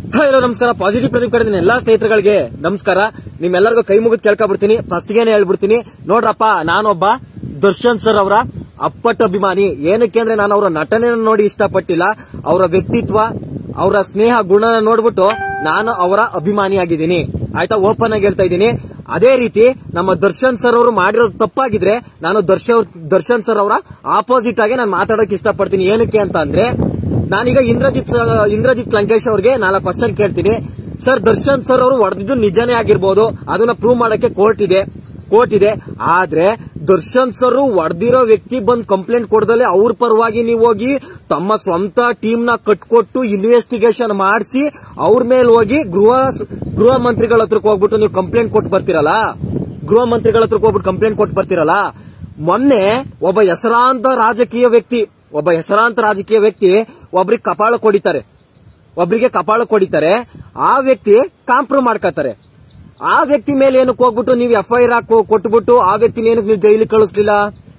hello ನಮಸ್ಕಾರ positive Pradeep ಕಡೆ ಎಲ್ಲಾ ಸ್ನೇಹಿತರುಗಳಿಗೆ ನಮಸ್ಕಾರ ನಿಮ್ಮೆಲ್ಲರಿಗೂ ಕೈ ಮುಗಿದು ಕೇಳ್ಕೊಬಿಡ್ತೀನಿ ಫಸ್ಟ್ ಗೆನೆ ಹೇಳ್ಬಿಡ್ತೀನಿ ನೋಡ್ರಪ್ಪ ನಾನೊಬ್ಬ ದರ್ಶನ್ ಸರ್ ಅವರ ಅಪ್ಪಟ ಅಭಿಮಾನಿ ಏನಕ್ಕೆ ಅಂದ್ರೆ ನಾನು ಅವರ ನಟನೆಯನ್ನು ನೋಡಿ ಇಷ್ಟಪಟ್ಟಿಲ್ಲ ಅವರ ವ್ಯಕ್ತಿತ್ವ ಅವರ ಸ್ನೇಹ ಗುಣನ ನೋಡ್ಬಿಟ್ಟು ನಾನು ಅವರ ಅಭಿಮಾನಿಯಾಗಿದ್ದೀನಿ ಆಯ್ತಾ ಓಪನ್ ಆಗಿ ಹೇಳ್ತಾ ಇದ್ದೀನಿ ಅದೇ ರೀತಿ ನಮ್ಮ ದರ್ಶನ್ ಸರ್ ಅವರು ಮಾಡಿರೋದು ತಪ್ಪಾಗಿದ್ರೆ ನಾನು ದರ್ಶನ್ ದರ್ಶನ್ ಸರ್ ಅವರ ಆಪೋಸಿಟ್ ಆಗಿ ನಾನು ಮಾತಾಡೋಕೆ ಇಷ್ಟಪಡ್ತೀನಿ ಏನಕ್ಕೆ ಅಂತ ಅಂದ್ರೆ ನಾನೀಗ ಇಂದ್ರಜಿತ್ ಸ- ಇಂದ್ರಜಿತ್ ಲಂಕೇಶ್ ಅವ್ರಿಗೆ ನಾಲ್ಕು ಕ್ವಶನ್ ಕೇಳ್ತೀನಿ ಸರ್ ದರ್ಶನ್ ಸರ್ ಅವರು ಹೊಡೆದಿದ್ದು ನಿಜನೇ ಆಗಿರ್ಬೋದು ಅದನ್ನ ಪ್ರೂವ್ ಮಾಡಕ್ಕೆ ಕೋರ್ಟ್ ಇದೆ ಕೋರ್ಟ್ ಇದೆ ಆದ್ರೆ ದರ್ಶನ್ ಸರ್ ಹೊಡೆದಿರೋ ವ್ಯಕ್ತಿ ಬಂದ್ ಕಂಪ್ಲೇಂಟ್ ಕೊಡದಲೆ ಅವ್ರ ಪರವಾಗಿ ನೀವು ಹೋಗಿ ತಮ್ಮ ಸ್ವಂತ ಟೀಮ್ ನ ಕಟ್ಕೊಟ್ಟು ಇನ್ವೆಸ್ಟಿಗೇಷನ್ ಮಾಡಿಸಿ ಅವ್ರ ಮೇಲೆ ಹೋಗಿ ಗೃಹ ಗೃಹ ಮಂತ್ರಿಗಳ ಹತ್ರಕ್ಕೆ ಹೋಗ್ಬಿಟ್ಟು ನೀವು ಕಂಪ್ಲೇಂಟ್ ಕೊಟ್ಟು ಬರ್ತಿರಲ್ಲ ಗೃಹ ಮಂತ್ರಿಗಳ ಹತ್ರಕ್ಕೆ ಹೋಗ್ಬಿಟ್ಟು ಕಂಪ್ಲೇಂಟ್ ಕೊಟ್ಟು ಬರ್ತಿರಲ್ಲ ಮೊನ್ನೆ ಒಬ್ಬ ಹೆಸರಾಂತ ರಾಜಕೀಯ ವ್ಯಕ್ತಿ ಒಬ್ಬ ಹೆಸರಾಂತ ರಾಜಕೀಯ ವ್ಯಕ್ತಿ ಒಬ್ರಿಗೆ ಕಪಾಳ ಕೊಡಿತಾರೆ ಒಬ್ರಿಗೆ ಕಪಾಳ ಕೊಡಿತಾರೆ ಆ ವ್ಯಕ್ತಿ ಕಾಂಪ್ರೂವ್ ಮಾಡ್ಕೋತಾರೆ ಆ ವ್ಯಕ್ತಿ ಮೇಲೆ ಏನಕ್ಕೆ ಹೋಗ್ಬಿಟ್ಟು ನೀವು ಎಫ್ ಐ ಆರ್ ಕೊಟ್ಬಿಟ್ಟು ಆ ವ್ಯಕ್ತಿನ ಏನಕ್ಕೆ ನೀವು ಜೈಲಿಗೆ ಕಳಿಸ್ಲಿಲ್ಲ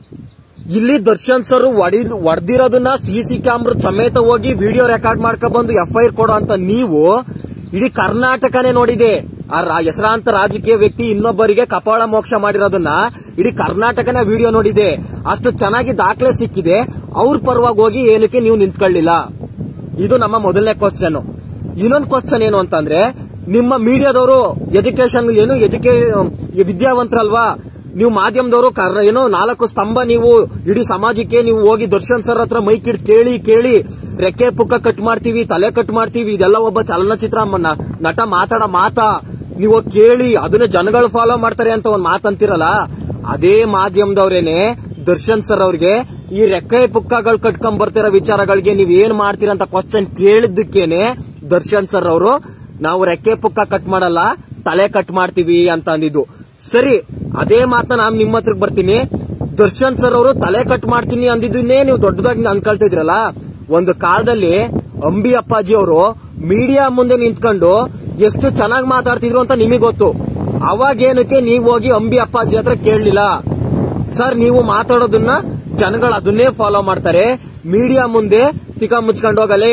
ಇಲ್ಲಿ ದರ್ಶನ್ ಸರ್ ಹೊಡೆದಿರೋದನ್ನ ಸಿ ಸಿ ಕ್ಯಾಮ್ರಾ ಸಮೇತ ಹೋಗಿ ವಿಡಿಯೋ ರೆಕಾರ್ಡ್ ಮಾಡ್ಕೊ ಬಂದು ಎಫ್ ಐ ಆರ್ ಕೊಡೋ ಅಂತ ನೀವು ಇಡೀ ಕರ್ನಾಟಕನೇ ನೋಡಿದೆ ಆ ರಾ- ಹೆಸರಾಂತ ರಾಜಕೀಯ ವ್ಯಕ್ತಿ ಇನ್ನೊಬ್ಬರಿಗೆ ಕಪಾಳ ಮೋಕ್ಷ ಮಾಡಿರೋದನ್ನ ಇಡೀ ಕರ್ನಾಟಕನೇ ವಿಡಿಯೋ ನೋಡಿದೆ ಅಷ್ಟು ಚೆನ್ನಾಗಿ ದಾಖಲೆ ಸಿಕ್ಕಿದೆ ಅವ್ರ ಪರವಾಗಿ ಹೋಗಿ ಏನಕ್ಕೆ ನೀವು ನಿಂತ್ಕೊಳ್ಳಿಲ್ಲ ಇದು ನಮ್ಮ ಮೊದಲನೇ ಕ್ವಶನ್ ಇನ್ನೊಂದು ಕ್ವಶನ್ ಏನು ಅಂತಂದ್ರೆ ನಿಮ್ಮ ಮೀಡಿಯಾದವರು ಎಜುಕೇಶನ್ ಏನು ಎಜುಕೇ ವಿದ್ಯಾವಂತರಲ್ವಾ ನೀವು ಮಾಧ್ಯಮದವರು ಕರ್- ಏನು ನಾಲ್ಕು ಸ್ತಂಭ ನೀವು ಇಡೀ ಸಮಾಜಕ್ಕೆ ನೀವು ಹೋಗಿ ದರ್ಶನ್ ಸರ್ ಹತ್ರ ಮೈಕ್ ಹಿಡ್ ಕೇಳಿ ಕೇಳಿ ರೆಕ್ಕೆ ಪುಕ್ಕ ಕಟ್ ಮಾಡ್ತೀವಿ ತಲೆ ಕಟ್ ಮಾಡ್ತೀವಿ ಇದೆಲ್ಲ ಒಬ್ಬ ಚಲನಚಿತ್ರ ಮ- ನಟ ಮಾತಾಡೋ ಮಾತಾ ನೀವು ಹೋಗ್ ಕೇಳಿ ಅದನ್ನ ಜನಗಳು ಫಾಲೋ ಮಾಡ್ತಾರೆ ಅಂತ ಒಂದ್ ಮಾತಂತಿರಲ್ಲ ಅದೇ ಮಾಧ್ಯಮದವ್ರೇನೆ ದರ್ಶನ್ ಸರ್ ಅವ್ರಿಗೆ ಈ ರೆಕ್ಕೆ ಪುಕ್ಕಗಳು ಕಟ್ಕೊಂಡ್ ಬರ್ತಿರೋ ವಿಚಾರಗಳಿಗೆ ನೀವ್ ಏನ್ ಮಾಡ್ತೀರಾ ಅಂತ ಕ್ವಶನ್ ಕೇಳಿದ್ದಕ್ಕೇನೆ ದರ್ಶನ್ ಸರ್ ಅವರು ನಾವು ರೆಕ್ಕೆ ಪುಕ್ಕ ಕಟ್ ಮಾಡಲ್ಲ ತಲೆ ಕಟ್ ಮಾಡ್ತೀವಿ ಅಂತ ಅಂದಿದ್ದು ಸರಿ ಅದೇ ಮಾತನ್ನ ನಾನು ನಿಮ್ಮ ಹತ್ರಕ್ಕೆ ಬರ್ತೀನಿ ದರ್ಶನ್ ಸರ್ ಅವರು ತಲೆ ಕಟ್ ಮಾಡ್ತೀನಿ ಅಂದಿದ್ದನ್ನೇ ನೀವು ದೊಡ್ಡದಾಗಿ ಅನ್ಕೊಳ್ತಾ ಇದ್ರಲ್ಲ ಒಂದು ಕಾಲದಲ್ಲಿ ಅಂಬಿ ಅಪ್ಪಾಜಿ ಅವರು ಮೀಡಿಯಾ ಮುಂದೆ ನಿಂತ್ಕೊಂಡು ಎಷ್ಟು ಚೆನ್ನಾಗಿ ಮಾತಾಡ್ತಿದ್ರು ಅಂತ ನಿಮಗೆ ಗೊತ್ತು ಅವಾಗ ಏನಕ್ಕೆ ನೀವು ಹೋಗಿ ಅಂಬಿ ಅಪ್ಪಾಜಿ ಹತ್ರ ಕೇಳಲಿಲ್ಲ ಸರ್ ನೀವು ಮಾತಾಡೋದನ್ನ ಜನಗಳು ಅದನ್ನೇ ಫಾಲೋ ಮಾಡ್ತಾರೆ ಮೀಡಿಯಾ ಮುಂದೆ ತಿಕ್ಕ ಮುಚ್ಕೊಂಡು ಹೋಗಲೇ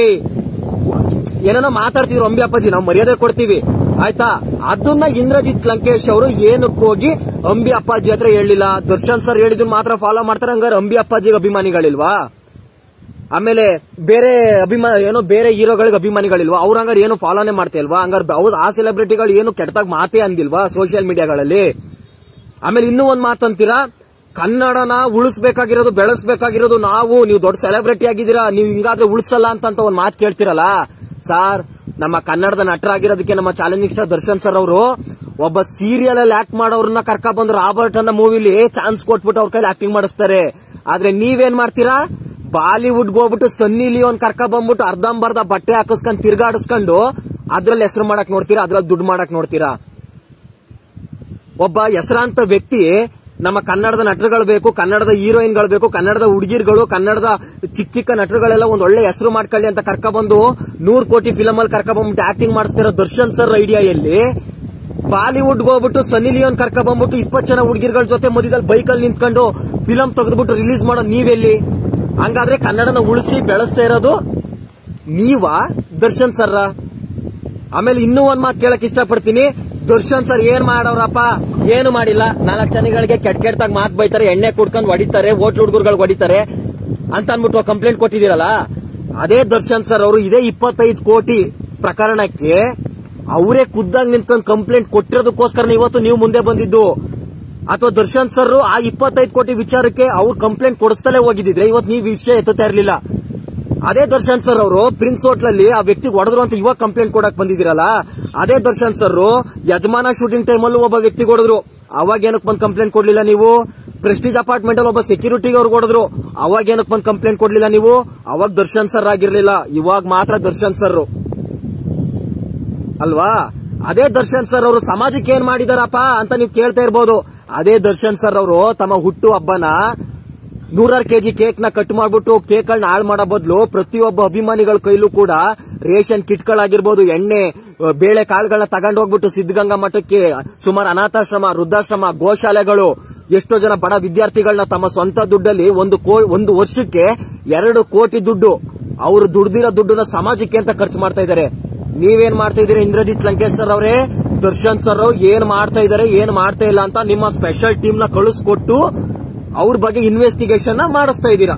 ಏನೇನೋ ಮಾತಾಡ್ತಿದ್ರು ಅಂಬಿ ಅಪ್ಪಾಜಿ ನಾವು ಮರ್ಯಾದೆ ಕೊಡ್ತೀವಿ ಆಯ್ತಾ ಅದನ್ನ ಇಂದ್ರಜಿತ್ ಲಂಕೇಶ್ ಅವರು ಏನಕ್ಕೆ ಹೋಗಿ ಅಂಬಿ ಅಪ್ಪಾಜಿ ಹತ್ರ ಹೇಳಿಲ್ಲ ದರ್ಶನ್ ಸರ್ ಹೇಳಿದ್ರು ಮಾತ್ರ ಫಾಲೋ ಮಾಡ್ತಾರೆ ಹಂಗಾರೆ ಅಂಬಿ ಅಪ್ಪಾಜಿಗೆ ಅಭಿಮಾನಿಗಳಿಲ್ವಾ ಆಮೇಲೆ ಬೇರೆ ಅಭಿಮಾನ ಏನೋ ಬೇರೆ ಹೀರೋಗಳಿಗೆ ಅಭಿಮಾನಿಗಳಿಲ್ವಾ ಅವ್ರ ಹಂಗಾರೆ ಏನು ಫಾಲೋನೆ ಮಾಡ್ತಾ ಇಲ್ವಾ ಹಂಗಾರೆ ಹೌದು ಆ ಸೆಲೆಬ್ರಿಟಿಗಳು ಏನು ಕೆಟ್ಟದಾಗ ಮಾತೇ ಅಂದಿಲ್ವಾ ಸೋಷಿಯಲ್ ಮೀಡಿಯಾಗಳಲ್ಲಿ ಆಮೇಲೆ ಇನ್ನೂ ಒಂದ್ ಮಾತಂತೀರಾ ಕನ್ನಡನ ಉಳಿಸ್ಬೇಕಾಗಿರೋದು ಬೆಳೆಸ್ಬೇಕಾಗಿರೋದು ನಾವು ನೀವು ದೊಡ್ಡ ಸೆಲೆಬ್ರಿಟಿ ಆಗಿದ್ದೀರಾ ನೀವು ಹಿಂಗಾದ್ರೆ ಉಳಿಸಲ್ಲ ಅಂತ ಅಂತ ಒಂದ್ ಮಾತು ಕೇಳ್ತಿರಲ್ಲ ಸಾರ್ ನಮ್ಮ ಕನ್ನಡದ ನಟರಾಗಿರೋದಕ್ಕೆ ನಮ್ಮ ಚಾಲೆಂಜಿಂಗ್ ಸ್ಟಾರ್ ದರ್ಶನ್ ಸರ್ ಅವರು ಒಬ್ಬ ಸೀರಿಯಲ್ ಅಲ್ಲಿ ಆಕ್ಟ್ ಮಾಡೋರನ್ನ ಕರ್ಕ ಬಂದು ರಾಬರ್ಟ್ ಅನ್ನೋ ಮೂವಿಲಿ ಚಾನ್ಸ್ ಕೊಟ್ಬಿಟ್ಟು ಅವ್ರ ಕೈಲಿ ಆಕ್ಟಿಂಗ್ ಮಾಡಿಸ್ತಾರೆ ಆದ್ರೆ ನೀವೇನ್ ಮಾಡ್ತೀರಾ ಬಾಲಿವುಡ್ ಹೋಗ್ಬಿಟ್ಟು ಸನ್ನಿ ಲಿಯೋನ್ ಕರ್ಕ ಬಂದ್ಬಿಟ್ಟು ಅರ್ಧಂಬರ್ಧ ಬಟ್ಟೆ ಹಾಕಿಸ್ಕೊಂಡು ತಿರ್ಗಾಡಿಸ್ಕೊಂಡು ಅದ್ರಲ್ಲಿ ಹೆಸರು ಮಾಡಕ್ ನೋಡ್ತೀರಾ ಅದ್ರಲ್ಲಿ ದುಡ್ಡು ಮಾಡಕ್ ನೋಡ್ತೀರಾ ಒಬ್ಬ ಹೆಸರಾಂತ ವ್ಯಕ್ತಿ ನಮ್ಮ ಕನ್ನಡದ ನಟರುಗಳು ಬೇಕು ಕನ್ನಡದ ಹೀರೋಯಿನ್ಗಳು ಬೇಕು ಕನ್ನಡದ ಹುಡುಗಿರ್ಗಳು ಕನ್ನಡದ ಚಿಕ್ಕ ಚಿಕ್ಕ ನಟರುಗಳೆಲ್ಲ ಒಂದ್ ಒಳ್ಳೆ ಹೆಸರು ಮಾಡ್ಕೊಳ್ಳಿ ಅಂತ ಕರ್ಕ ಬಂದು ನೂರ್ ಕೋಟಿ ಫಿಲಮ್ ಅಲ್ಲಿ ಕರ್ಕ ಬಂದ್ಬಿಟ್ಟು ಆಕ್ಟಿಂಗ್ ಮಾಡಿಸ್ತಿರೋ ದರ್ಶನ್ ಸರ್ ಐಡಿಯಾ ಎಲ್ಲಿ ಬಾಲಿವುಡ್ ಹೋಗ್ಬಿಟ್ಟು ಸನ್ನಿ ಲಿಯೋನ್ ಕರ್ಕ ಬಂದ್ಬಿಟ್ಟು ಇಪ್ಪತ್ತು ಜನ ಹುಡುಗಿರ್ಗಳ ಜೊತೆ ಮಧ್ಯದಲ್ಲಿ ಬೈಕಲ್ಲಿ ನಿಂತ್ಕೊಂಡು ಫಿಲಂ ತೆಗೆದ್ಬಿಟ್ಟು ರಿಲೀಸ್ ಮಾಡೋ ನೀವೆಲ್ಲಿ ಹಂಗಾದ್ರೆ ಕನ್ನಡನ ಉಳಿಸಿ ಬೆಳೆಸ್ತಾ ಇರೋದು ನೀವಾ ದರ್ಶನ್ ಸರ್ರ ಆಮೇಲೆ ಇನ್ನೂ ಒಂದ್ ಮಾತು ಕೇಳಕ್ ಇಷ್ಟಪಡ್ತೀನಿ ದರ್ಶನ್ ಸರ್ ಏನ್ ಮಾಡವ್ರಪ್ಪ ಏನು ಮಾಡಿಲ್ಲ ನಾಲ್ಕು ಜನಗಳಿಗೆ ಕೆಟ್ಟ ಕೆಟ್ಟದಾಗ ಮಾತು ಬೈತಾರೆ ಎಣ್ಣೆ ಕುಡ್ಕೊಂಡು ಹೊಡಿತಾರೆ ಹೋಟ್ಲ್ ಹುಡುಗರುಗಳು ಹೊಡಿತಾರೆ ಅಂತ ಅನ್ಬಿಟ್ಟು ಕಂಪ್ಲೇಂಟ್ ಕೊಟ್ಟಿದ್ದೀರಲ್ಲ ಅದೇ ದರ್ಶನ್ ಸರ್ ಅವರು ಇದೇ ಇಪ್ಪತ್ತೈದು ಕೋಟಿ ಪ್ರಕರಣಕ್ಕೆ ಅವರೇ ಖುದ್ದಾಗಿ ನಿಂತ್ಕೊಂಡು ಕಂಪ್ಲೇಂಟ್ ಕೊಟ್ಟಿರೋದಕ್ಕೋಸ್ಕರ ಇವತ್ತು ನೀವು ಮುಂದೆ ಬಂದಿದ್ದು ಅಥವಾ ದರ್ಶನ್ ಸರ್ ಆ ಇಪ್ಪತ್ತೈದು ಕೋಟಿ ವಿಚಾರಕ್ಕೆ ಅವ್ರು ಕಂಪ್ಲೇಂಟ್ ಕೊಡಿಸ್ತಲೇ ಹೋಗಿದ್ರೆ ಇವತ್ತು ನೀವು ವಿಷಯ ಎತ್ತುತ್ತಾ ಇರಲಿಲ್ಲ ಅದೇ ದರ್ಶನ್ ಸರ್ ಅವರು ಪ್ರಿನ್ಸ್ ಹೋಟ್ಲಲ್ಲಿ ಆ ವ್ಯಕ್ತಿಗೆ ಹೊಡೆದ್ರು ಅಂತ ಇವಾಗ ಕಂಪ್ಲೇಂಟ್ ಕೊಡಕ್ ಬಂದಿದ್ದೀರಲ್ಲ ಅದೇ ದರ್ಶನ್ ಸರ್ ಯಜಮಾನ ಶೂಟಿಂಗ್ ಟೈಮಲ್ಲೂ ಒಬ್ಬ ವ್ಯಕ್ತಿ ಹೊಡೆದ್ರು ಅವಾಗ ಏನಕ್ಕೆ ಬಂದು ಕಂಪ್ಲೇಂಟ್ ಕೊಡ್ಲಿಲ್ಲ ನೀವು ಪ್ರೆಸ್ಟೀಜ್ ಅಪಾರ್ಟ್ಮೆಂಟ್ ಅಲ್ಲಿ ಒಬ್ಬ ಸೆಕ್ಯೂರಿಟಿಗೆ ಅವ್ರು ಹೊಡೆದ್ರು ಅವಾಗ ಏನಕ್ಕೆ ಬಂದು ಕಂಪ್ಲೇಂಟ್ ಕೊಡ್ಲಿಲ್ಲ ನೀವು ಅವಾಗ ದರ್ಶನ್ ಸರ್ ಆಗಿರ್ಲಿಲ್ಲ ಇವಾಗ ಮಾತ್ರ ದರ್ಶನ್ ಸರ್ ಅಲ್ವಾ ಅದೇ ದರ್ಶನ್ ಸರ್ ಅವರು ಸಮಾಜಕ್ಕೆ ಏನ್ ಮಾಡಿದಾರಪ್ಪ ಅಂತ ನೀವು ಕೇಳ್ತಾ ಇರ್ಬೋದು ಅದೇ ದರ್ಶನ್ ಸರ್ ಅವರು ತಮ್ಮ ಹುಟ್ಟು ಹಬ್ಬನ ನೂರಾರು ಕೆಜಿ ಕೇಕ್ ನ ಕಟ್ ಮಾಡ್ಬಿಟ್ಟು ಕೇಕ್ ಗಳನ್ನ ಹಾಳು ಮಾಡೋ ಬದಲು ಪ್ರತಿಯೊಬ್ಬ ಅಭಿಮಾನಿಗಳ ಕೈಲೂ ಕೂಡ ರೇಷನ್ ಕಿಟ್ಗಳಾಗಿರ್ಬೋದು ಎಣ್ಣೆ ಅಹ್, ಬೇಳೆ ಕಾಳುಗಳನ್ನ ತಗೊಂಡು ಹೋಗ್ಬಿಟ್ಟು ಸಿದ್ಧಗಂಗಾ ಮಠಕ್ಕೆ ಸುಮಾರು ಅನಾಥಾಶ್ರಮ ವೃದ್ಧಾಶ್ರಮ ಗೋಶಾಲೆಗಳು ಎಷ್ಟೋ ಜನ ಬಡ ವಿದ್ಯಾರ್ಥಿಗಳನ್ನ ತಮ್ಮ ಸ್ವಂತ ದುಡ್ಡಲ್ಲಿ ಒಂದು ಕೋ ಒಂದು ವರ್ಷಕ್ಕೆ ಎರಡು ಕೋಟಿ ದುಡ್ಡು ಅವರು ದುಡ್ದಿರೋ ದುಡ್ಡನ್ನ ಸಮಾಜಕ್ಕೆ ಅಂತ ಖರ್ಚು ಮಾಡ್ತಾ ಇದ್ದಾರೆ ನೀವೇನ್ ಮಾಡ್ತಾ ಇದೀರಿ ಇಂದ್ರಜಿತ್ ಲಂಕೇಶ್ ಸರ್ ಅವರೇ ದರ್ಶನ್ ಸರ್ ಅವ್ರು ಏನ್ ಮಾಡ್ತಾ ಇದಾರೆ ಏನ್ ಮಾಡ್ತಾ ಇಲ್ಲ ಅಂತ ನಿಮ್ಮ ಸ್ಪೆಷಲ್ ಟೀಮ್ ನ ಕಳಿಸ್ಕೊಟ್ಟು ಅವ್ರ ಬಗ್ಗೆ ಇನ್ವೆಸ್ಟಿಗೇಷನ್ ಮಾಡಿಸ್ತಾ ಇದ್ದೀರಾ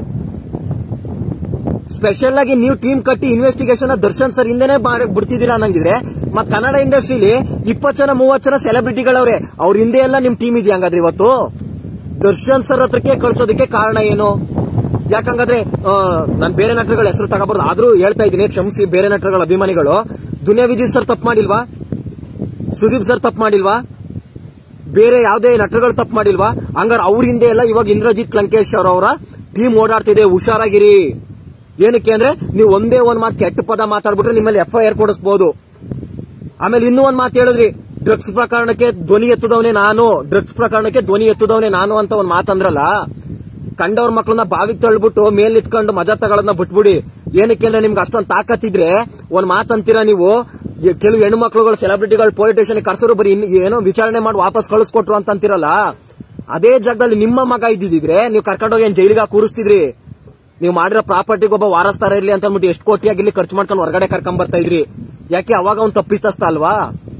ಸ್ಪೆಷಲ್ ಆಗಿ ನೀವು ಟೀಮ್ ಕಟ್ಟಿ ಇನ್ವೆಸ್ಟಿಗೇಷನ್ ದರ್ಶನ್ ಸರ್ ಹಿಂದೆನೆ ಮಾಡಿ- ಬಿಡ್ತಿದ್ದೀರಾ ಅನ್ನಂಗಿದ್ರೆ ಮತ್ ಕನ್ನಡ ಇಂಡಸ್ಟ್ರಿಲಿ ಇಪ್ಪತ್ತು ಜನ ಮೂವತ್ತು ಜನ ಸೆಲೆಬ್ರಿಟಿಗಳವ್ರೆ ಅವ್ರ ಹಿಂದೆ ಎಲ್ಲ ನಿಮ್ ಟೀಮ್ ಇದೆಯಾ ಹಂಗಾದ್ರೆ ಇವತ್ತು ದರ್ಶನ್ ಸರ್ ಹತ್ರಕ್ಕೆ ಕಳ್ಸೋದಕ್ಕೆ ಕಾರಣ ಏನು ಯಾಕಂಗಾದ್ರೆ ನಾನು ಬೇರೆ ನಟರುಗಳ ಹೆಸರು ತಗೋಬಾರ್ದು ಆದ್ರೂ ಹೇಳ್ತಾ ಇದ್ದೀನಿ ಕ್ಷಮಿಸಿ ಬೇರೆ ನಟರುಗಳ ಅಭಿಮಾನಿಗಳು ದುನಿಯಾ ವಿಜಯ್ ಸರ್ ತಪ್ಪು ಮಾಡಿಲ್ವಾ ಸುದೀಪ್ ಸರ್ ತಪ್ಪು ಮಾಡಿಲ್ವಾ ಬೇರೆ ಯಾವುದೇ ನಟರುಗಳು ತಪ್ಪು ಮಾಡಿಲ್ವಾ ಹಂಗಾರೆ ಅವ್ರ ಹಿಂದೆ ಎಲ್ಲ ಇವಾಗ ಇಂದ್ರಜಿತ್ ಲಂಕೇಶ್ ಅವರ ಟೀಮ್ ಓಡಾಡ್ತಿದೆ ಹುಷಾರಾಗಿರಿ ಏನಕ್ಕೆ ಅಂದ್ರೆ ನೀವು ಒಂದೇ ಒಂದ್ ಮಾತು ಕೆಟ್ಟ ಪದ ಮಾತಾಡ್ಬಿಟ್ರೆ ನಿಮ್ಮಲ್ಲಿ ಎಫ್ ಐ ಆರ್ ಕೊಡಿಸಬಹುದು ಆಮೇಲೆ ಇನ್ನೂ ಒಂದ್ ಮಾತು ಹೇಳಿದ್ರಿ ಡ್ರಗ್ಸ್ ಪ್ರಕರಣಕ್ಕೆ ಧ್ವನಿ ಎತ್ತದವನೇ ನಾನು ಡ್ರಗ್ಸ್ ಪ್ರಕರಣಕ್ಕೆ ಧ್ವನಿ ಎತ್ತದವನೇ ನಾನು ಅಂತ ಒಂದ್ ಮಾತಂದ್ರಲ್ಲ ಕಂಡವ್ರ ಮಕ್ಕಳನ್ನ ಬಾವಿಗೆ ತಳ್ಬಿಟ್ಟು ಮೇಲ್ ನಿಂತ್ಕೊಂಡು ಮಜಾ ತಗೊಳೋದನ್ನ ಬಿಟ್ಬಿಡಿ ಏನಕ್ಕೆ ಅಂದ್ರೆ ನಿಮ್ಗೆ ಅಷ್ಟೊಂದು ತಾಕತ್ತಿದ್ರೆ ಒಂದ್ ಮಾತಂತೀರಾ ನೀವು ಈ ಕೆಲವು ಹೆಣ್ಣು ಮಕ್ಕಳುಗಳು ಸೆಲೆಬ್ರಿಟಿಗಳು ಪೊಲೀಸ್ ಸ್ಟೇಷನ್ ಕರ್ಸರು ಬರೀ ಇನ್ನು ಏನೋ ವಿಚಾರಣೆ ಮಾಡಿ ವಾಪಸ್ ಕಳಿಸ್ಕೊಟ್ರು ಅಂತ ಅಂತೀರಲ್ಲ ಅದೇ ಜಾಗದಲ್ಲಿ ನಿಮ್ಮ ಮಗ ಇದ್ದಿದ್ರೆ ನೀವು ಕರ್ಕೊಂಡೋಗಿ ಏನ್ ಜೈಲಿಗೆ ಹಾಕಿ ಕೂರಿಸ್ತಿದ್ರಿ ನೀವು ಮಾಡಿರೋ ಪ್ರಾಪರ್ಟಿಗೆ ಒಬ್ಬ ವಾರಸ್ತಾರ ಇರ್ಲಿ ಅಂತ ಅಂದ್ಬಿಟ್ಟು ಎಷ್ಟು ಕೋಟಿಯಾಗಿರ್ಲಿ ಖರ್ಚು ಮಾಡ್ಕೊಂಡು ಹೊರಗಡೆ ಕರ್ಕೊಂಡ್ ಬರ್ತಾ ಇದ್ರಿ ಯಾಕೆ ಅವಾಗ ಅವ್ನು ತಪ್ಪಿಸ್ತಸ್ತ ಅಲ್ವಾ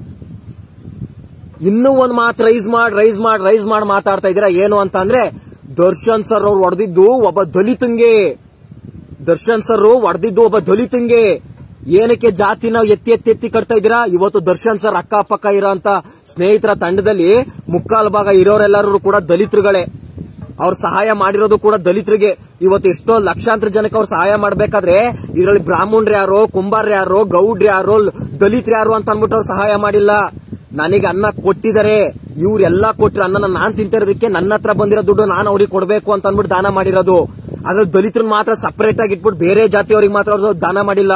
ಇನ್ನೂ ಒಂದ್ ಮಾತು ರೈಸ್ ಮಾಡ್ ರೈಸ್ ಮಾಡ್ ರೈಸ್ ಮಾಡ್ ಮಾತಾಡ್ತಾ ಇದೀರಾ ಏನು ಅಂತ ಅಂದ್ರೆ ದರ್ಶನ್ ಸರ್ ಅವ್ರು ಹೊಡೆದಿದ್ದು ಒಬ್ಬ ದಲಿತಂಗೆ ದರ್ಶನ್ ಸರ್ ಹೊಡೆದಿದ್ದು ಒಬ್ಬ ದಲಿತಂಗೆ ಏನಕ್ಕೆ ಜಾತಿನ ಎತ್ತಿ ಎತ್ತಿ ಎತ್ತಿ ಕಟ್ತಾ ಇದ್ದೀರಾ ಇವತ್ತು ದರ್ಶನ್ ಸರ್ ಅಕ್ಕಪಕ್ಕ ಇರೋಂತ ಸ್ನೇಹಿತರ ತಂಡದಲ್ಲಿ ಮುಕ್ಕಾಲು ಭಾಗ ಇರೋರೆಲ್ಲರೂ ಕೂಡ ದಲಿತರುಗಳೇ ಅವ್ರ ಸಹಾಯ ಮಾಡಿರೋದು ಕೂಡ ದಲಿತರಿಗೆ ಇವತ್ತು ಎಷ್ಟೋ ಲಕ್ಷಾಂತರ ಜನಕ್ಕೆ ಅವ್ರು ಸಹಾಯ ಮಾಡ್ಬೇಕಾದ್ರೆ ಇದರಲ್ಲಿ ಬ್ರಾಹ್ಮಣರು ಯಾರೋ ಕುಂಬಾರ್ ಯಾರೋ ಗೌಡ್ರು ಯಾರೋ ದಲಿತರು ಯಾರು ಅಂತ ಅನ್ಬಿಟ್ಟು ಅವ್ರು ಸಹಾಯ ಮಾಡಿಲ್ಲ ನನಗೆ ಅನ್ನ ಕೊಟ್ಟಿದ್ದಾರೆ ಇವ್ರೆಲ್ಲಾ ಕೊಟ್ಟಿರೋ ಅನ್ನ ನಾನ್ ತಿಂತಿರೋದಕ್ಕೆ ನನ್ನ ಹತ್ರ ಬಂದಿರೋ ದುಡ್ಡು ನಾನು ಅವ್ರಿಗೆ ಕೊಡ್ಬೇಕು ಅಂತ ಅನ್ಬಿಟ್ಟು ದಾನ ಮಾಡಿರೋದು ಆದ್ರೆ ದಲಿತರನ್ನ ಮಾತ್ರ ಸಪರೇಟ್ ಆಗಿ ಇಟ್ಬಿಟ್ಟು ಬೇರೆ ಜಾತಿಯವ್ರಿಗೆ ಮಾತ್ರ ಅವ್ರು ದಾನ ಮಾಡಿಲ್ಲ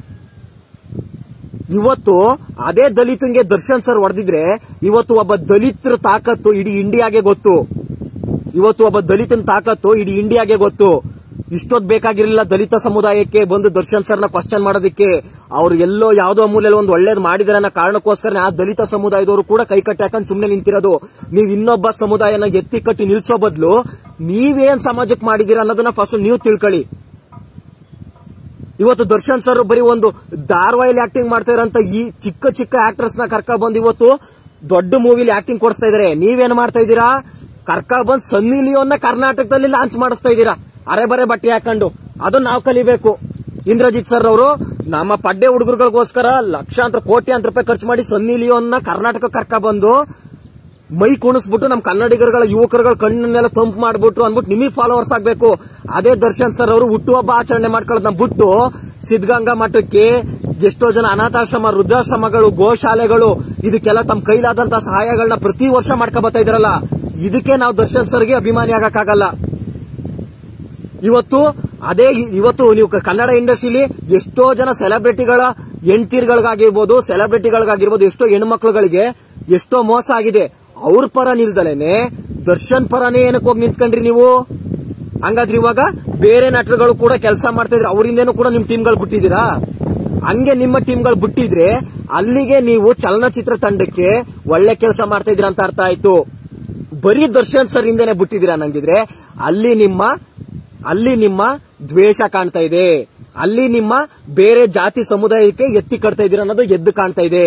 ಇವತ್ತು ಅದೇ ದಲಿತಂಗೆ ದರ್ಶನ್ ಸರ್ ಹೊಡೆದಿದ್ರೆ ಇವತ್ತು ಒಬ್ಬ ದಲಿತರ ತಾಕತ್ತು ಇಡೀ ಇಂಡಿಯಾಗೆ ಗೊತ್ತು ಇವತ್ತು ಒಬ್ಬ ದಲಿತನ ತಾಕತ್ತು ಇಡೀ ಇಂಡಿಯಾಗೆ ಗೊತ್ತು ಇಷ್ಟೊತ್ತು ಬೇಕಾಗಿರಲಿಲ್ಲ ದಲಿತ ಸಮುದಾಯಕ್ಕೆ ಬಂದು ದರ್ಶನ್ ಸರ್ನ ಕ್ವಶನ್ ಮಾಡೋದಕ್ಕೆ ಅವ್ರು ಎಲ್ಲೋ ಯಾವ್ದೋ ಮೂಲೆಯಲ್ಲಿ ಒಂದು ಒಳ್ಳೇದು ಮಾಡಿದಾರೆ ಅನ್ನೋ ಕಾರಣಕ್ಕೋಸ್ಕರ ಆ ದಲಿತ ಸಮುದಾಯದವರು ಕೂಡ ಕೈ ಕಟ್ಟಿ ಹಾಕೊಂಡು ಸುಮ್ಮನೆ ನಿಂತಿರೋದು ನೀವು ಇನ್ನೊಬ್ಬ ಸಮುದಾಯನ ಎತ್ತಿ ಕಟ್ಟಿ ನಿಲ್ಸೋ ಬದಲು ನೀವೇನ್ ಸಮಾಜಕ್ಕೆ ಮಾಡಿದೀರ ಅನ್ನೋದನ್ನ ಫಸ್ಟ್ ನೀವು ತಿಳ್ಕೊಳ್ಳಿ ಇವತ್ತು ದರ್ಶನ್ ಸರ್ ಬರೀ ಒಂದು ಧಾರಾವಾಹಿಲಿ ಆಕ್ಟಿಂಗ್ ಮಾಡ್ತಾ ಇರೋಂತ ಈ ಚಿಕ್ಕ ಚಿಕ್ಕ ಆಕ್ಟರ್ಸ್ ನ ಕರ್ಕ ಬಂದು ಇವತ್ತು ದೊಡ್ಡ ಮೂವಿಲಿ ಆಕ್ಟಿಂಗ್ ಕೊಡಿಸ್ತಾ ಇದಾರೆ ನೀವೇನ್ ಮಾಡ್ತಾ ಇದ್ದೀರಾ ಕರ್ಕ ಬಂದ್ ಸನ್ನಿ ಲಿಯೋನ್ನ ಕರ್ನಾಟಕದಲ್ಲಿ ಲಾಂಚ್ ಮಾಡಿಸ್ತಾ ಇದ್ದೀರಾ ಅರೆ ಬರೆ ಬಟ್ಟೆ ಹಾಕೊಂಡು ಅದನ್ನ ನಾವು ಕಲಿಬೇಕು ಇಂದ್ರಜಿತ್ ಸರ್ ಅವರು ನಮ್ಮ ಪಡ್ಡೆ ಹುಡುಗರುಗಳಿಗೋಸ್ಕರ ಲಕ್ಷಾಂತರ ಕೋಟ್ಯಾಂತರ ರೂಪಾಯಿ ಖರ್ಚು ಮಾಡಿ ಸನ್ನಿ ಲಿಯೋನ್ನ ಕರ್ನಾಟಕ ಕರ್ಕ ಬಂದು ಮೈ ಕುಣಿಸ್ಬಿಟ್ಟು ನಮ್ಮ ಕನ್ನಡಿಗರುಗಳ ಯುವಕರುಗಳ ಕಣ್ಣನ್ನೆಲ್ಲ ತಂಪು ಮಾಡ್ಬಿಟ್ಟು ಅಂದ್ಬಿಟ್ಟು ನಿಮಗೆ ಫಾಲೋವರ್ಸ್ ಆಗ್ಬೇಕು ಅದೇ ದರ್ಶನ್ ಸರ್ ಅವರು ಹುಟ್ಟುಹಬ್ಬ ಆಚರಣೆ ಮಾಡ್ಕೊಳ್ಳೋದನ್ನ ಬಿಟ್ಟು ಸಿದ್ಧಗಂಗಾ ಮಠಕ್ಕೆ ಎಷ್ಟೋ ಜನ ಅನಾಥಾಶ್ರಮ ವೃದ್ಧಾಶ್ರಮಗಳು ಗೋಶಾಲೆಗಳು ಇದಕ್ಕೆಲ್ಲ ತಮ್ಮ ಕೈಲಾದಂತ ಸಹಾಯಗಳನ್ನ ಪ್ರತಿ ವರ್ಷ ಮಾಡ್ಕೊ ಬರ್ತಾ ಇದಾರಲ್ಲ ಇದಕ್ಕೆ ನಾವು ದರ್ಶನ್ ಸರ್ಗೆ ಅಭಿಮಾನಿ ಆಗಕ್ಕಾಗಲ್ಲ ಇವತ್ತು ಅದೇ ಇ- ಇವತ್ತು ನೀವು ಕ- ಕನ್ನಡ ಇಂಡಸ್ಟ್ರಿಲಿ ಎಷ್ಟೋ ಜನ ಸೆಲೆಬ್ರಿಟಿಗಳ ಹೆಂಡ್ತೀರ್ಗಳಿಗಾಗಿರ್ಬೋದು ಸೆಲೆಬ್ರಿಟಿಗಳಿಗಾಗಿರ್ಬೋದು ಎಷ್ಟೋ ಹೆಣ್ಮಕ್ಳುಗಳಿಗೆ ಎಷ್ಟೋ ಮೋಸ ಆಗಿದೆ ಅವ್ರ ಪರ ನಿಲ್ದಲೇನೆ ದರ್ಶನ್ ಪರನೇ ಏನಕ್ಕೆ ಹೋಗಿ ನಿಂತ್ಕೊಂಡ್ರಿ ನೀವು ಹಂಗಾದ್ರೆ ಇವಾಗ ಬೇರೆ ನಟರುಗಳು ಕೂಡ ಕೆಲಸ ಮಾಡ್ತಾ ಇದ್ರೆ ಅವರಿಂದೇನು ಕೂಡ ನಿಮ್ ಟೀಮ್ಗಳು ಬಿಟ್ಟಿದ್ದೀರಾ ಹಂಗೆ ನಿಮ್ಮ ಟೀಮ್ಗಳು ಬಿಟ್ಟಿದ್ರೆ ಅಲ್ಲಿಗೆ ನೀವು ಚಲನಚಿತ್ರ ತಂಡಕ್ಕೆ ಒಳ್ಳೆ ಕೆಲಸ ಮಾಡ್ತಾ ಇದ್ದೀರಾ ಅಂತ ಅರ್ಥ ಆಯ್ತು ಬರೀ ದರ್ಶನ್ ಸರ್ ಹಿಂದೆನೆ ಬಿಟ್ಟಿದ್ದೀರಾ ನಂಗಿದ್ರೆ ಅಲ್ಲಿ ನಿಮ್ಮ ಅಲ್ಲಿ ನಿಮ್ಮ ದ್ವೇಷ ಕಾಣ್ತಾ ಇದೆ ಅಲ್ಲಿ ನಿಮ್ಮ ಬೇರೆ ಜಾತಿ ಸಮುದಾಯಕ್ಕೆ ಎತ್ತಿ ಕಟ್ತಾ ಇದೀರ ಅನ್ನೋದು ಎದ್ದು ಕಾಣ್ತಾ ಇದೆ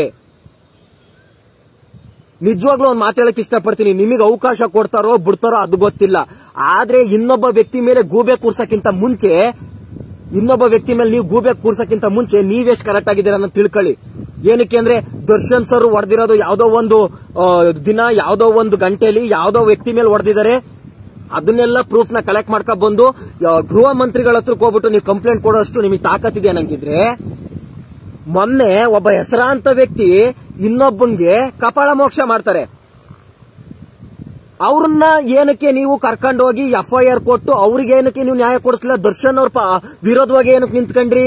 ನಿಜವಾಗ್ಲೂ ಒಂದು ಮಾತಾಡಕ್ ಇಷ್ಟಪಡ್ತೀನಿ ನಿಮಗೆ ಅವಕಾಶ ಕೊಡ್ತಾರೋ ಬಿಡ್ತಾರೋ ಅದು ಗೊತ್ತಿಲ್ಲ ಆದ್ರೆ ಇನ್ನೊಬ್ಬ ವ್ಯಕ್ತಿ ಮೇಲೆ ಗೂಬೆ ಕೂರ್ಸಕ್ಕಿಂತ ಮುಂಚೆ ಇನ್ನೊಬ್ಬ ವ್ಯಕ್ತಿ ಮೇಲೆ ನೀವು ಗೂಬೆ ಕೂರ್ಸಕ್ಕಿಂತ ಮುಂಚೆ ನೀವೆಷ್ಟು ಕರೆಕ್ಟ್ ಆಗಿದ್ದೀರ ಅನ್ನೋ ತಿಳ್ಕೊಳ್ಳಿ ಏನಕ್ಕೆ ಅಂದ್ರೆ ದರ್ಶನ್ ಸರ್ ಹೊಡೆದಿರೋದು ಯಾವ್ದೋ ಒಂದು ಆ, ದಿನ ಯಾವ್ದೋ ಒಂದು ಗಂಟೆಲಿ ಯಾವ್ದೋ ವ್ಯಕ್ತಿ ಮೇಲೆ ಹೊಡೆದಿದ್ದಾರೆ ಅದನ್ನೆಲ್ಲ ಪ್ರೂಫ್ ನ ಕಲೆಕ್ಟ್ ಮಾಡ್ಕೊಂಡ್ ಬಂದು ಆ, ಗೃಹ ಮಂತ್ರಿಗಳ ಹತ್ರಕ್ಕೆ ಹೋಗ್ಬಿಟ್ಟು ನೀವು ಕಂಪ್ಲೇಂಟ್ ಕೊಡೋಷ್ಟು ನಿಮಗೆ ತಾಕತ್ತಿದೆ ಅನ್ನಂಗಿದ್ರೆ ಮೊನ್ನೆ ಒಬ್ಬ ಹೆಸರಾಂತ ವ್ಯಕ್ತಿ ಇನ್ನೊಬ್ಬಂಗೆ ಕಪಾಳ ಮೋಕ್ಷ ಮಾಡ್ತಾರೆ ಅವ್ರನ್ನ ಏನಕ್ಕೆ ನೀವು ಕರ್ಕೊಂಡೋಗಿ ಎಫ್ ಐ ಆರ್ ಕೊಟ್ಟು ಅವ್ರಿಗೆ ಏನಕ್ಕೆ ನೀವು ನ್ಯಾಯ ಕೊಡಿಸ್ಲಿಲ್ಲ ದರ್ಶನ್ ಅವ್ರ ಪ- ವಿರೋಧವಾಗಿ ಏನಕ್ಕೆ ನಿಂತ್ಕೊಂಡ್ರಿ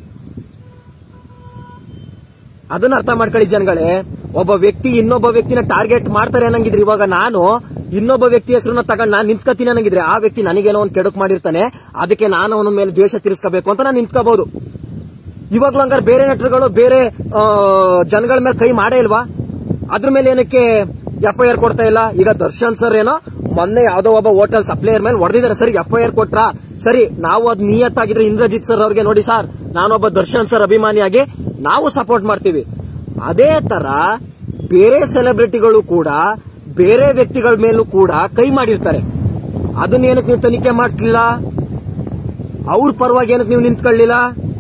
ಅದನ್ನ ಅರ್ಥ ಮಾಡ್ಕೊಳ್ಳಿ ಜನಗಳೇ ಒಬ್ಬ ವ್ಯಕ್ತಿ ಇನ್ನೊಬ್ಬ ವ್ಯಕ್ತಿನ ಟಾರ್ಗೆಟ್ ಮಾಡ್ತಾರೆ ಅನ್ನಂಗಿದ್ರೆ ಇವಾಗ ನಾನು ಇನ್ನೊಬ್ಬ ವ್ಯಕ್ತಿ ಹೆಸರನ್ನ ತಗೊಂಡು ನಾನು ನಿಂತ್ಕೋತೀನಿ ಅನ್ನಂಗಿದ್ರೆ ಆ ವ್ಯಕ್ತಿ ನನಗೇನೋ ಒಂದು ಕೆಡುಕ್ ಮಾಡಿರ್ತಾನೆ ಅದಕ್ಕೆ ನಾನು ಅವನ ಮೇಲೆ ದ್ವೇಷ ತೀರಿಸ್ಕೋಬೇಕು ಅಂತ ನಾನು ನಿಂತ್ಕೋಬಹುದು ಇವಾಗ್ಲೂ ಹಂಗಾರೆ ಬೇರೆ ನಟರುಗಳು ಬೇರೆ ಆ, ಜನಗಳ ಮೇಲೆ ಕೈ ಮಾಡೇ ಇಲ್ವಾ ಅದ್ರ ಮೇಲೆ ಏನಕ್ಕೆ ಎಫ್ ಐ ಆರ್ ಕೊಡ್ತಾ ಇಲ್ಲ ಈಗ ದರ್ಶನ್ ಸರ್ ಏನೋ ಮೊನ್ನೆ ಯಾವ್ದೋ ಒಬ್ಬ ಹೋಟೆಲ್ ಸಪ್ಲೈಯರ್ ಮೇಲೆ ಹೊಡೆದಿದ್ದಾರೆ ಸರಿ ಎಫ್ ಐ ಆರ್ ಕೊಟ್ರ ಸರಿ ನಾವು ಅದ್ ನಿಯತ್ತಾಗಿದ್ರೆ ಇಂದ್ರಜಿತ್ ಸರ್ ಅವ್ರಿಗೆ ನೋಡಿ ಸರ್ ನಾನೊಬ್ಬ ದರ್ಶನ್ ಸರ್ ಅಭಿಮಾನಿಯಾಗಿ ನಾವು ಸಪೋರ್ಟ್ ಮಾಡ್ತೀವಿ ಅದೇ ತರ ಬೇರೆ ಸೆಲೆಬ್ರಿಟಿಗಳು ಕೂಡ ಬೇರೆ ವ್ಯಕ್ತಿಗಳ ಮೇಲೂ ಕೂಡ ಕೈ ಮಾಡಿರ್ತಾರೆ ಅದನ್ನ ಏನಕ್ಕೆ ನೀವು ತನಿಖೆ ಮಾಡ್ತಿಲ್ಲ ಅವ್ರ ಪರವಾಗಿ ಏನಕ್ಕೆ ನೀವು ನಿಂತ್ಕೊಳ್ಳಿಲ್ಲ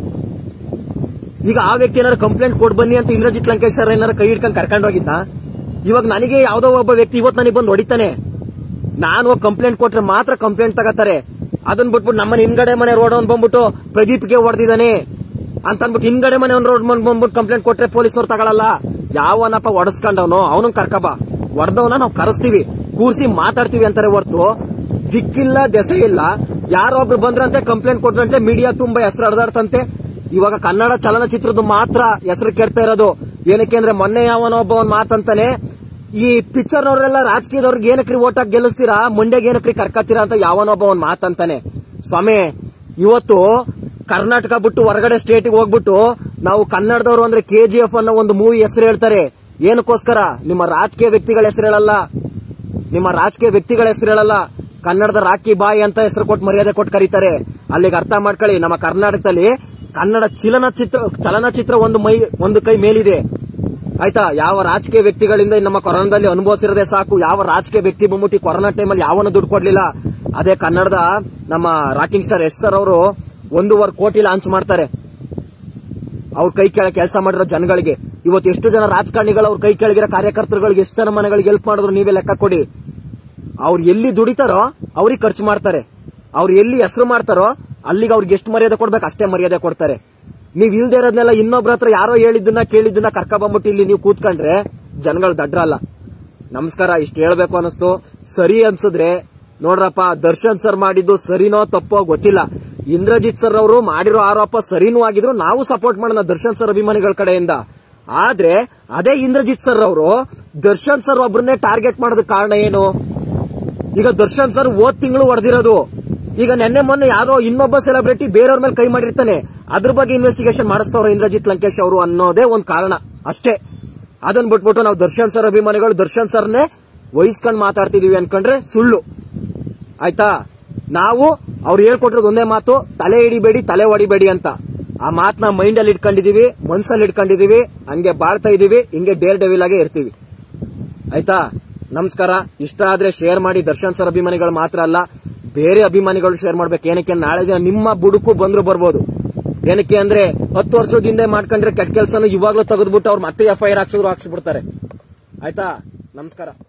ಈಗ ಆ ವ್ಯಕ್ತಿ ಏನಾರು ಕಂಪ್ಲೇಂಟ್ ಕೊಡ್ ಬನ್ನಿ ಅಂತ ಇಂದ್ರಜಿತ್ ಲಂಕೇಶ್ ಸರ್ ಏನಾರು ಕೈ ಹಿಡ್ಕೊಂಡು ಕರ್ಕೊಂಡು ಹೋಗಿದ್ದ ಇವಾಗ ನನಗೆ ಯಾವ್ದೋ ಒಬ್ಬ ವ್ಯಕ್ತಿ ಇವತ್ತು ನನಗೆ ಬಂದು ಹೊಡಿತಾನೆ ನಾನು ಹೋಗಿ ಕಂಪ್ಲೇಂಟ್ ಕೊಟ್ರೆ ಮಾತ್ರ ಕಂಪ್ಲೇಂಟ್ ತಗತಾರೆ ಅದನ್ನ ಬಿಟ್ಬಿಟ್ಟು ನಮ್ಮ ಹಿಂದ್ಗಡೆ ಮನೆ ರೋಡ್ ಅವ್ನು ಬಂದ್ಬಿಟ್ಟು ಪ್ರದೀಪ್ಗೆ ಹೊಡೆದಿದ್ದಾನೆ ಅಂತ ಅಂದ್ಬಿಟ್ಟು ಹಿಂದ್ಗಡೆ ಮನೆ ಅವ್ನು ರೋಡ್ ಬಂದ್ಬಿಟ್ಟು ಕಂಪ್ಲೇಂಟ್ ಕೊಟ್ರೆ ಪೊಲೀಸ್ನವ್ರು ತಗೊಳಲ್ಲ ಯಾವನಪ್ಪ ಹೊಡೆಸ್ಕೊಂಡವನು ಅವನು ಕರ್ಕಬ ಹೊಡೆದವನ ನಾವು ಕರೆಸ್ತೀವಿ ಕೂರ್ಸಿ ಮಾತಾಡ್ತೀವಿ ಅಂತಾರೆ ಹೊರ್ತು ದಿಕ್ಕಿಲ್ಲ ದೆಸೆ ಇಲ್ಲ ಯಾರೊಬ್ರು ಬಂದ್ರಂತೆ ಕಂಪ್ಲೇಂಟ್ ಕೊಟ್ರಂತೆ ಮೀಡಿಯಾ ತುಂಬಾ ಹೆಸರು ಹಡ್ದಾಡ್ತಂತೆ ಇವಾಗ ಕನ್ನಡ ಚಲನಚಿತ್ರದ ಮಾತ್ರ ಹೆಸರು ಕೆಡ್ತಾ ಇರೋದು ಏನಕ್ಕೆ ಅಂದ್ರೆ ಮೊನ್ನೆ ಯಾವನೋ ಒಬ್ಬ ಒಂದ್ ಮಾತಂತಾನೆ ಈ ಪಿಕ್ಚರ್ ನವರೆಲ್ಲ ರಾಜಕೀಯದವ್ರಿಗೆ ಏನಕ್ರಿ ಓಟ್ ಹಾಕಿ ಗೆಲ್ಲಿಸ್ತೀರಾ ಮಂಡ್ಯಗೆ ಏನಕ್ರಿ ಕರ್ಕತ್ತೀರಾ ಅಂತ ಯಾವನೊಬ್ಬ ಒಂದ್ ಮಾತಂತಾನೆ ಸ್ವಾಮಿ ಇವತ್ತು ಕರ್ನಾಟಕ ಬಿಟ್ಟು ಹೊರಗಡೆ ಸ್ಟೇಟ್ಗೆ ಹೋಗ್ಬಿಟ್ಟು ನಾವು ಕನ್ನಡದವರು ಅಂದ್ರೆ ಕೆಜಿಎಫ್ ಅನ್ನೋ ಒಂದು ಮೂವಿ ಹೆಸರು ಹೇಳ್ತಾರೆ ಏನಕ್ಕೋಸ್ಕರ ನಿಮ್ಮ ರಾಜಕೀಯ ವ್ಯಕ್ತಿಗಳ ಹೆಸರು ಹೇಳಲ್ಲ ನಿಮ್ಮ ರಾಜಕೀಯ ವ್ಯಕ್ತಿಗಳ ಹೆಸರು ಹೇಳಲ್ಲ ಕನ್ನಡದ ರಾಕಿ ಬಾಯಿ ಅಂತ ಹೆಸರು ಕೊಟ್ಟು ಮರ್ಯಾದೆ ಕೊಟ್ಟು ಕರೀತಾರೆ ಅಲ್ಲಿಗೆ ಅರ್ಥ ಮಾಡ್ಕೊಳ್ಳಿ ನಮ್ಮ ಕರ್ನಾಟಕದಲ್ಲಿ ಕನ್ನಡ ಚಲನಚಿತ್ರ ಚಲನಚಿತ್ರ ಒಂದು ಮೈ ಒಂದು ಕೈ ಮೇಲಿದೆ ಆಯ್ತಾ ಯಾವ ರಾಜಕೀಯ ವ್ಯಕ್ತಿಗಳಿಂದ ನಮ್ಮ ಕೊರೋನಾದಲ್ಲಿ ಅನುಭವಿಸಿರೋದೇ ಸಾಕು ಯಾವ ರಾಜಕೀಯ ವ್ಯಕ್ತಿ ಬಂದ್ಬಿಟ್ಟು ಕೊರೋನಾ ಟೈಮಲ್ಲಿ ಯಾವನು ದುಡ್ಡು ಕೊಡ್ಲಿಲ್ಲ ಅದೇ ಕನ್ನಡದ ನಮ್ಮ ರಾಕಿಂಗ್ ಸ್ಟಾರ್ ಎಸ್ ಸರ್ ಅವರು ಒಂದೂವರೆ ಕೋಟಿ ಲಾಂಚ್ ಮಾಡ್ತಾರೆ ಅವ್ರ ಕೈ ಕೆಳ ಕೆಲಸ ಮಾಡಿರೋ ಜನಗಳಿಗೆ ಇವತ್ತು ಎಷ್ಟು ಜನ ರಾಜಕಾರಣಿಗಳು ಅವ್ರ ಕೈ ಕೆಳಗಿರೋ ಕಾರ್ಯಕರ್ತರುಗಳಿಗೆ ಎಷ್ಟು ಜನ ಮನೆಗಳಿಗೆ ಹೆಲ್ಪ್ ಮಾಡಿದ್ರು ನೀವೇ ಲೆಕ್ಕ ಕೊಡಿ ಅವ್ರು ಎಲ್ಲಿ ದುಡಿತಾರೋ ಅವ್ರಿಗೆ ಖರ್ಚು ಮಾಡ್ತಾರೆ ಅವ್ರು ಎಲ್ಲಿ ಹೆಸರು ಮಾಡ್ತಾರೋ ಅಲ್ಲಿಗೆ ಅವ್ರಿಗೆ ಎಷ್ಟು ಮರ್ಯಾದೆ ಕೊಡ್ಬೇಕು ಅಷ್ಟೇ ಮರ್ಯಾದೆ ಕೊಡ್ತಾರೆ ನೀವ್ ಇಲ್ದೇ ಇರೋದ್ನೆಲ್ಲ ಇನ್ನೊಬ್ರ ಹತ್ರ ಯಾರೋ ಹೇಳಿದ್ದನ್ನ ಕೇಳಿದ್ದನ್ನ ಕರ್ಕ ಬಂದ್ಬಿಟ್ಟು ಇಲ್ಲಿ ನೀವು ಕೂತ್ಕೊಂಡ್ರೆ ಜನಗಳು ದಡ್ರಲ್ಲ ನಮಸ್ಕಾರ ಇಷ್ಟು ಹೇಳ್ಬೇಕು ಅನಿಸ್ತು ಸರಿ ಅನ್ಸಿದ್ರೆ ನೋಡ್ರಪ್ಪ ದರ್ಶನ್ ಸರ್ ಮಾಡಿದ್ದು ಸರಿನೋ ತಪ್ಪೋ ಗೊತ್ತಿಲ್ಲ ಇಂದ್ರಜಿತ್ ಸರ್ ಅವರು ಮಾಡಿರೋ ಆರೋಪ ಸರಿನೂ ಆಗಿದ್ರು ನಾವು ಸಪೋರ್ಟ್ ಮಾಡೋಣ ದರ್ಶನ್ ಸರ್ ಅಭಿಮಾನಿಗಳ ಕಡೆಯಿಂದ ಆದ್ರೆ ಅದೇ ಇಂದ್ರಜಿತ್ ಸರ್ ಅವರು ದರ್ಶನ್ ಸರ್ ಒಬ್ರನ್ನೇ ಟಾರ್ಗೆಟ್ ಮಾಡೋದಕ್ಕೆ ಕಾರಣ ಏನು ಈಗ ದರ್ಶನ್ ಸರ್ ಓದ್ ತಿಂಗಳು ಹೊಡೆದಿರೋದು ಈಗ ನೆನ್ನೆ ಮೊನ್ನೆ ಯಾರೋ ಇನ್ನೊಬ್ಬ ಸೆಲೆಬ್ರಿಟಿ ಬೇರೆಯವ್ರ ಮೇಲೆ ಕೈ ಮಾಡಿರ್ತಾನೆ ಅದ್ರ ಬಗ್ಗೆ ಇನ್ವೆಸ್ಟಿಗೇಷನ್ ಮಾಡಿಸ್ತವ್ರು ಇಂದ್ರಜಿತ್ ಲಂಕೇಶ್ ಅವರು ಅನ್ನೋದೇ ಒಂದ್ ಕಾರಣ ಅಷ್ಟೇ ಅದನ್ನ ಬಿಟ್ಬಿಟ್ಟು ನಾವು ದರ್ಶನ್ ಸರ್ ಅಭಿಮಾನಿಗಳು ದರ್ಶನ್ ಸರ್ನೇ ವಹಿಸ್ಕೊಂಡ್ ಮಾತಾಡ್ತಿದೀವಿ ಅನ್ಕೊಂಡ್ರೆ ಸುಳ್ಳು ಆಯ್ತಾ ನಾವು ಅವ್ರು ಹೇಳ್ಕೊಟ್ಟಿರೋದು ಒಂದೇ ಮಾತು ತಲೆ ಹಿಡಿಬೇಡಿ ತಲೆ ಹೊಡಿಬೇಡಿ ಅಂತ ಆ ಮಾತನ್ನ ಮೈಂಡ್ ಅಲ್ಲಿ ಇಟ್ಕೊಂಡಿದೀವಿ ಮನ್ಸಲ್ಲಿ ಇಟ್ಕೊಂಡಿದೀವಿ ಹಂಗೆ ಬಾಳ್ತಾ ಇದೀವಿ ಹಿಂಗೆ ಡೇರ್ ಡೆವಿಲ್ ಆಗೇ ಇರ್ತೀವಿ ಆಯ್ತಾ ನಮಸ್ಕಾರ ಇಷ್ಟ ಆದ್ರೆ ಶೇರ್ ಮಾಡಿ ದರ್ಶನ್ ಸರ್ ಅಭಿಮಾನಿಗಳು ಮಾತ್ರ ಅಲ್ಲ ಬೇರೆ ಅಭಿಮಾನಿಗಳು ಶೇರ್ ಮಾಡ್ಬೇಕು ಏನಕ್ಕೆ ನಾಳೆ ದಿನ ನಿಮ್ಮ ಬುಡುಕು ಬಂದ್ರು ಬರ್ಬೋದು ಏನಕ್ಕೆ ಅಂದ್ರೆ ಹತ್ತು ವರ್ಷದ ಹಿಂದೆ ಮಾಡ್ಕೊಂಡ್ರೆ ಕೆಟ್ಟ ಕೆಲಸನ ಇವಾಗ್ಲೂ ತೆಗೆದ್ಬಿಟ್ಟು ಅವ್ರು ಮತ್ತೆ ಎಫ್ ಐ ಆರ್ ಹಾಕ್ಸಿದ್ರು ಹಾಕ್ಸ್ಬಿಡ್ತಾರೆ ಆಯ್ತಾ ನಮಸ್ಕಾರ